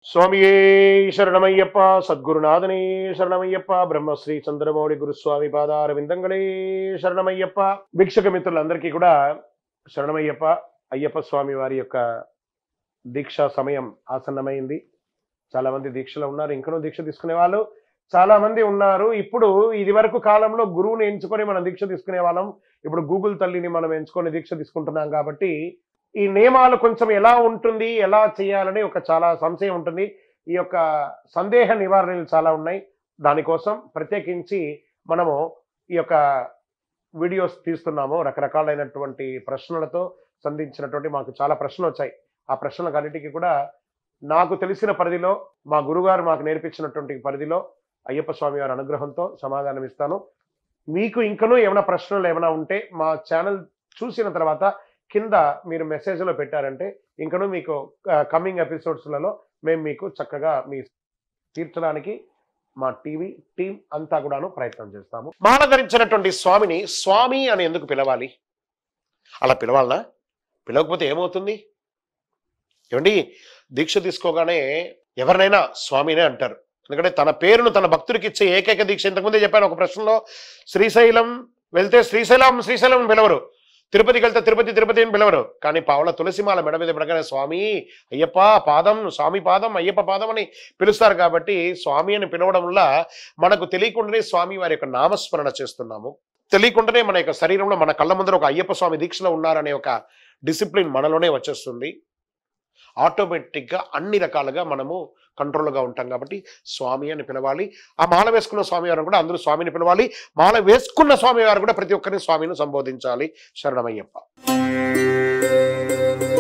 స్వామియే శరణమయ్యప్ప సద్గురునాథనే శరణమయ్యప్ప బ్రహ్మశ్రీ చంద్రమౌళి గురుస్వామి పాదార విందంగళే శరణమయ్యప్ప భిక్షక మిత్రులందరికీ కూడా శరణమయ్యప్ప అయ్యప్ప స్వామి వారి యొక్క దీక్ష సమయం ఆసన్నమైంది చాలా మంది దీక్షలో ఉన్నారు ఇంకనూ దీక్ష తీసుకునే వాళ్ళు చాలా మంది ఉన్నారు ఇప్పుడు ఇది వరకు కాలంలో గురువుని ఎంచుకొని మనం దీక్ష తీసుకునే వాళ్ళం ఇప్పుడు గూగుల్ తల్లిని మనం ఎంచుకొని దీక్ష తీసుకుంటున్నాం కాబట్టి ఈ నియమాలు కొంచెం ఎలా ఉంటుంది ఎలా చేయాలని ఒక చాలా సంశయం ఉంటుంది ఈ యొక్క సందేహ నివారణలు చాలా ఉన్నాయి దానికోసం ప్రత్యేకించి మనము ఈ యొక్క వీడియోస్ తీస్తున్నాము రకరకాలైనటువంటి ప్రశ్నలతో సంధించినటువంటి మాకు చాలా ప్రశ్నలు వచ్చాయి ఆ ప్రశ్నలకు అన్నిటికీ కూడా నాకు తెలిసిన పరిధిలో మా గురుగారు మాకు నేర్పించినటువంటి పరిధిలో అయ్యప్ప స్వామి వారి అనుగ్రహంతో సమాధానం ఇస్తాను మీకు ఇంకనూ ఏమైనా ప్రశ్నలు ఏమైనా ఉంటే మా ఛానల్ చూసిన తర్వాత కింద మీరు మెసేజ్లో పెట్టారంటే ఇంకనూ మీకు కమింగ్ ఎపిసోడ్స్లలో మేము మీకు చక్కగా మీ తీర్చడానికి మా టీవీ టీం అంతా కూడాను ప్రయత్నం చేస్తాము మాల ధరించినటువంటి స్వామిని స్వామి అని ఎందుకు పిలవాలి అలా పిలవాలనా పిలవకపోతే ఏమవుతుంది ఏమండి దీక్ష తీసుకోగానే ఎవరినైనా స్వామినే అంటారు ఎందుకంటే తన పేరును తన భక్తుడికి ఇచ్చే ఏకైక దీక్ష ఇంతకుముందే చెప్పాను ఒక ప్రశ్నలో శ్రీశైలం వెళ్తే శ్రీశైలం శ్రీశైలం అని పిలవరు తిరుపతికి వెళ్తే తిరుపతి తిరుపతి అని పిలవరు కానీ పావుల తులసిమాల మెడ మీద పడగానే స్వామి అయ్యప్ప పాదం స్వామి పాదం అయ్యప్ప పాదం అని పిలుస్తారు కాబట్టి స్వామి అని పిలవడం వల్ల మనకు తెలియకుండానే స్వామి వారి యొక్క నామస్మరణ చేస్తున్నాము తెలియకుండానే మన యొక్క శరీరంలో మన కళ్ళ ముందర ఒక అయ్యప్ప స్వామి దీక్షలో ఉన్నారనే ఒక డిసిప్లిన్ మనలోనే వచ్చేస్తుంది ఆటోమేటిక్గా అన్ని రకాలుగా మనము కంట్రోల్గా ఉంటాం కాబట్టి స్వామి అని పిలవాలి ఆ మాల వేసుకున్న స్వామి వారిని కూడా అందరూ స్వామిని పిలవాలి మాల వేసుకున్న స్వామి వారు కూడా ప్రతి ఒక్కరిని స్వామిని సంబోధించాలి శరణమయ్యప్ప